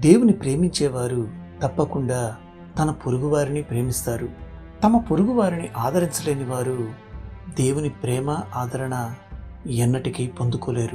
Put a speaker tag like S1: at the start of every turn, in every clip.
S1: దేవుని ప్రేమించేవారు తప్పకుండా తన పొరుగువారిని ప్రేమిస్తారు తమ పొరుగువారిని ఆదరించలేని వారు దేవుని ప్రేమ ఆదరణ ఎన్నటికీ పొందుకోలేరు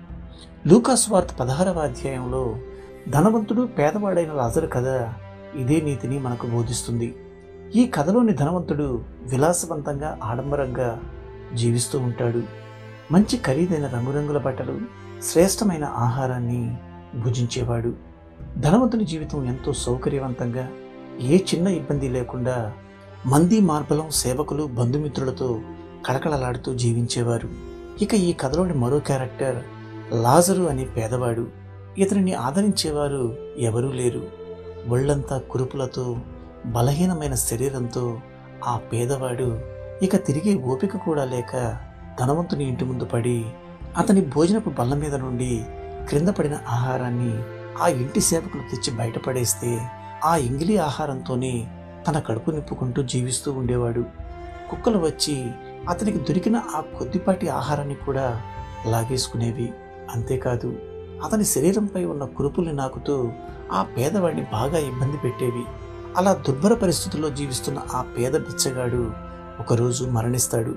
S1: లూకాసు వార్త పదహారవ అధ్యాయంలో ధనవంతుడు పేదవాడైన లాజరు కథ ఇదే నీతిని మనకు బోధిస్తుంది ఈ కథలోని ధనవంతుడు విలాసవంతంగా ఆడంబరంగా జీవిస్తూ ఉంటాడు మంచి ఖరీదైన రంగురంగుల బట్టలు శ్రేష్టమైన ఆహారాన్ని భుజించేవాడు ధనవంతుని జీవితం ఎంతో సౌకర్యవంతంగా ఏ చిన్న ఇబ్బంది లేకుండా మంది మార్బలం సేవకులు బంధుమిత్రులతో కళకళలాడుతూ జీవించేవారు ఇక ఈ కథలోని మరో క్యారెక్టర్ లాజరు అనే పేదవాడు ఇతనిని ఆదరించేవారు ఎవరూ లేరు ఒళ్ళంతా కురుపులతో బలహీనమైన శరీరంతో ఆ పేదవాడు ఇక తిరిగే ఓపిక కూడా లేక ధనవంతుని ఇంటి ముందు పడి అతని భోజనపు బల్ల మీద నుండి క్రింద పడిన ఆహారాన్ని ఆ ఇంటి సేవకులు తెచ్చి బయటపడేస్తే ఆ ఇంగిలి ఆహారంతోనే తన కడుపు నింపుకుంటూ జీవిస్తూ ఉండేవాడు కుక్కలు వచ్చి అతనికి దొరికిన ఆ కొద్దిపాటి ఆహారాన్ని కూడా లాగేసుకునేవి అంతేకాదు అతని శరీరంపై ఉన్న కురుపుల్ని నాకుతూ ఆ పేదవాడిని బాగా ఇబ్బంది పెట్టేవి అలా దుర్భర పరిస్థితుల్లో జీవిస్తున్న ఆ పేద బిచ్చగాడు ఒకరోజు మరణిస్తాడు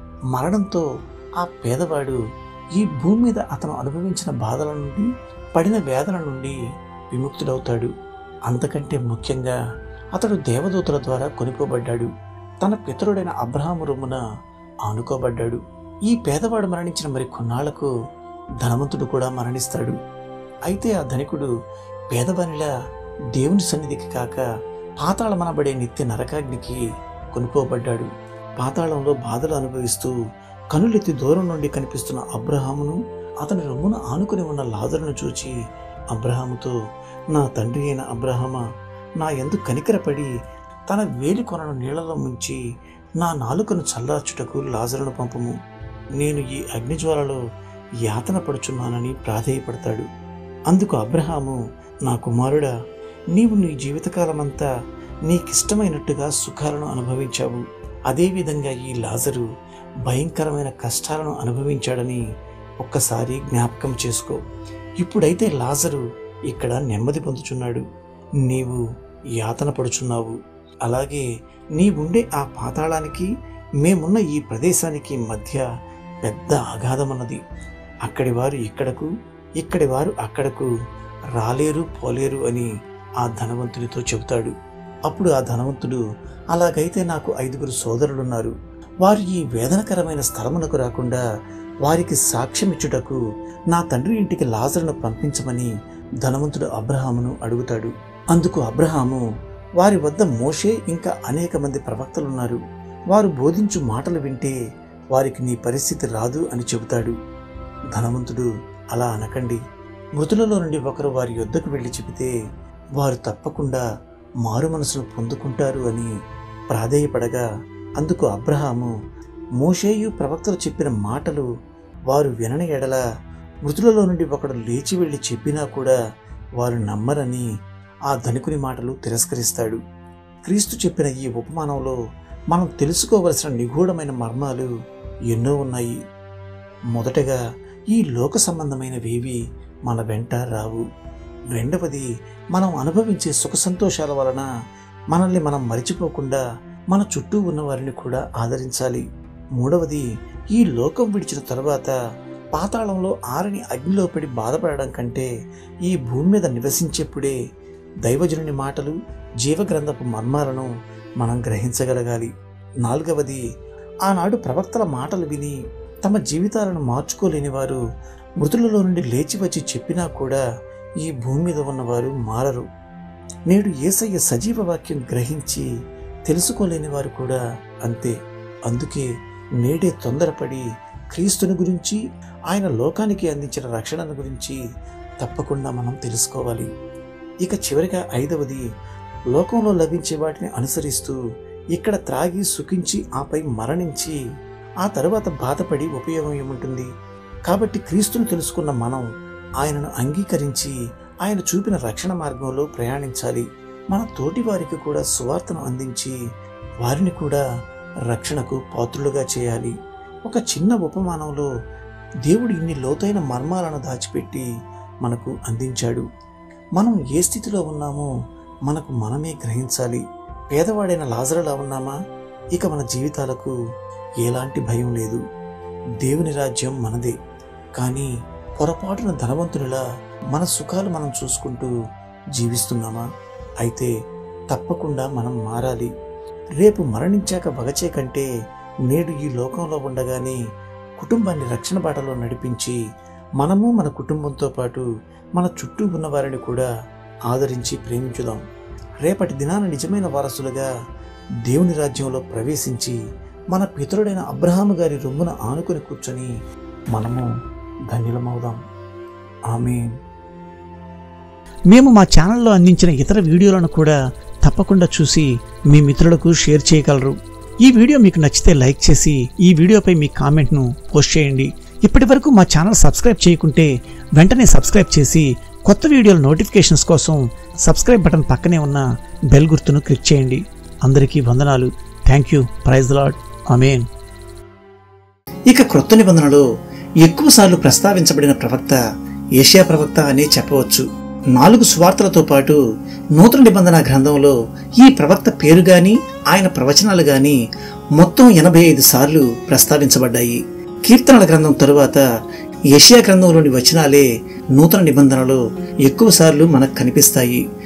S1: మరణంతో ఆ పేదవాడు ఈ భూమి మీద అతను అనుభవించిన బాధల నుండి పడిన వేదన నుండి విముక్తుడవుతాడు అంతకంటే ముఖ్యంగా అతడు దేవదూతల ద్వారా కొనుక్కోబడ్డాడు తన పితరుడైన అబ్రహాము రొమ్మున ఆనుకోబడ్డాడు ఈ పేదవాడు మరణించిన మరి కొన్నాళ్లకు ధనవంతుడు కూడా మరణిస్తాడు అయితే ఆ ధనికుడు పేదవానిలా దేవుని సన్నిధికి కాక పాతాళమనబడే నిత్య నరకాగ్నికి కొనుక్కోబడ్డాడు పాతాళంలో బాధలు అనుభవిస్తూ కనులెత్తి దూరం నుండి కనిపిస్తున్న అబ్రహామును అతని రొమ్మున ఆనుకుని ఉన్న లాజరును చూచి అబ్రహాముతో నా తండ్రి అయిన అబ్రహమా నా ఎందు కనికరపడి తన వేలి కొనను నీళ్లలో ముంచి నా నాలుకను చల్లార్చుటకు లాజరును పంపము నేను ఈ అగ్నిజ్వాలలో యాతన పడుచున్నానని ప్రాధేయపడతాడు అందుకు అబ్రహాము నా కుమారుడా నీవు నీ జీవితకాలమంతా నీకిష్టమైనట్టుగా సుఖాలను అనుభవించావు అదేవిధంగా ఈ లాజరు భయంకరమైన కష్టాలను అనుభవించాడని ఒక్కసారి జ్ఞాపకం చేసుకో ఇప్పుడైతే లాజరు ఇక్కడ నెమ్మది పొందుచున్నాడు నీవు యాతన పడుచున్నావు అలాగే నీవుండే ఆ పాతాళానికి మేమున్న ఈ ప్రదేశానికి మధ్య పెద్ద అగాధమన్నది అక్కడి వారు ఇక్కడకు ఇక్కడి వారు అక్కడకు రాలేరు పోలేరు అని ఆ ధనవంతుడితో చెబుతాడు అప్పుడు ఆ ధనవంతుడు అలాగైతే నాకు ఐదుగురు సోదరులున్నారు వారు ఈ వేదనకరమైన స్థలమునకు రాకుండా వారికి సాక్ష్యమిచ్చుటకు నా తండ్రి ఇంటికి లాజరును పంపించమని ధనవంతుడు అబ్రహామును అడుగుతాడు అందుకు అబ్రహాము వారి వద్ద మోషే ఇంకా అనేక మంది ప్రవక్తలున్నారు వారు బోధించు మాటలు వింటే వారికి నీ పరిస్థితి రాదు అని చెబుతాడు ధనవంతుడు అలా అనకండి మృతులలో నుండి ఒకరు వారి యొద్దకు వెళ్ళి చెబితే వారు తప్పకుండా మారు మనసును పొందుకుంటారు అని ప్రాధేయపడగా అందుకు అబ్రహాము మోషేయు ప్రవక్తలు చెప్పిన మాటలు వారు వినని ఎడల మృతులలో నుండి ఒకడు లేచి వెళ్ళి చెప్పినా కూడా వారు నమ్మరని ఆ ధనికుని మాటలు తిరస్కరిస్తాడు క్రీస్తు చెప్పిన ఈ ఉపమానంలో మనం తెలుసుకోవలసిన నిగూఢమైన మర్మాలు ఎన్నో ఉన్నాయి మొదటగా ఈ లోక సంబంధమైనవేవి మన వెంట రావు రెండవది మనం అనుభవించే సుఖ సంతోషాల వలన మనల్ని మనం మరిచిపోకుండా మన చుట్టూ ఉన్న వారిని కూడా ఆదరించాలి మూడవది ఈ లోకం విడిచిన తర్వాత పాతాళంలో ఆరని అగ్నిలో పడి బాధపడడం కంటే ఈ భూమి మీద నివసించేప్పుడే దైవజనుని మాటలు జీవగ్రంథపు మర్మాలను మనం గ్రహించగలగాలి నాలుగవది ఆనాడు ప్రవక్తల మాటలు విని తమ జీవితాలను మార్చుకోలేని వారు మృతులలో నుండి లేచి వచ్చి చెప్పినా కూడా ఈ భూమి మీద ఉన్నవారు మారరు నేడు ఏసయ్య సజీవ వాక్యం గ్రహించి తెలుసుకోలేని వారు కూడా అంతే అందుకే నేడే తొందరపడి క్రీస్తుని గురించి ఆయన లోకానికి అందించిన రక్షణను గురించి తప్పకుండా మనం తెలుసుకోవాలి ఇక చివరిగా ఐదవది లోకంలో లభించే వాటిని అనుసరిస్తూ ఇక్కడ త్రాగి సుఖించి ఆపై మరణించి ఆ తరువాత బాధపడి ఉపయోగం ఏముంటుంది కాబట్టి క్రీస్తును తెలుసుకున్న మనం ఆయనను అంగీకరించి ఆయన చూపిన రక్షణ మార్గంలో ప్రయాణించాలి మన తోటి వారికి కూడా సువార్తను అందించి వారిని కూడా రక్షణకు పాత్రులుగా చేయాలి ఒక చిన్న ఉపమానంలో దేవుడు ఇన్ని లోతైన మర్మాలను దాచిపెట్టి మనకు అందించాడు మనం ఏ స్థితిలో ఉన్నామో మనకు మనమే గ్రహించాలి పేదవాడైన లాజరులా ఉన్నామా ఇక మన జీవితాలకు ఎలాంటి భయం లేదు దేవుని రాజ్యం మనదే కానీ పొరపాటున ధనవంతునిలా మన సుఖాలు మనం చూసుకుంటూ జీవిస్తున్నామా అయితే తప్పకుండా మనం మారాలి రేపు మరణించాక వగచే కంటే నేడు ఈ లోకంలో ఉండగానే కుటుంబాన్ని రక్షణ బాటలో నడిపించి మనము మన కుటుంబంతో పాటు మన చుట్టూ ఉన్న వారిని కూడా ఆదరించి ప్రేమించుదాం రేపటి దినాన నిజమైన వారసులుగా దేవుని రాజ్యంలో ప్రవేశించి మన పితరుడైన అబ్రహాము గారి రొమ్మున ఆనుకొని కూర్చొని మనము ధన్యులమవుదాం ఆమెన్
S2: మేము మా ఛానల్లో అందించిన ఇతర వీడియోలను కూడా తప్పకుండా చూసి మీ మిత్రులకు షేర్ చేయగలరు ఈ వీడియో మీకు నచ్చితే లైక్ చేసి ఈ వీడియోపై మీ కామెంట్ను పోస్ట్ చేయండి ఇప్పటి వరకు మా ఛానల్ సబ్స్క్రైబ్ చేయకుంటే వెంటనే సబ్స్క్రైబ్ చేసి కొత్త వీడియోల నోటిఫికేషన్స్ కోసం సబ్స్క్రైబ్ బటన్ పక్కనే ఉన్న బెల్ గుర్తును క్లిక్ చేయండి అందరికీ వందనాలు thank you praise lord amen
S1: ఇక క్రొత్త నిబంధనలో ఎక్కువసార్లు ప్రస్తావించబడిన ప్రవక్త ఏషియా ప్రవక్త అనే చెప్పవచ్చు నాలుగు సువార్తలతో పాటు నూతన నిబంధన గ్రంథంలో ఈ ప్రవక్త పేరు గాని ఆయన ప్రవచనాలు గాని మొత్తం ఎనభై ఐదు సార్లు ప్రస్తావించబడ్డాయి కీర్తనల గ్రంథం తరువాత యెషయా గ్రంథంలోని వచనాలే నూతన నిబంధనలో ఎక్కువ సార్లు మనకు కనిపిస్తాయి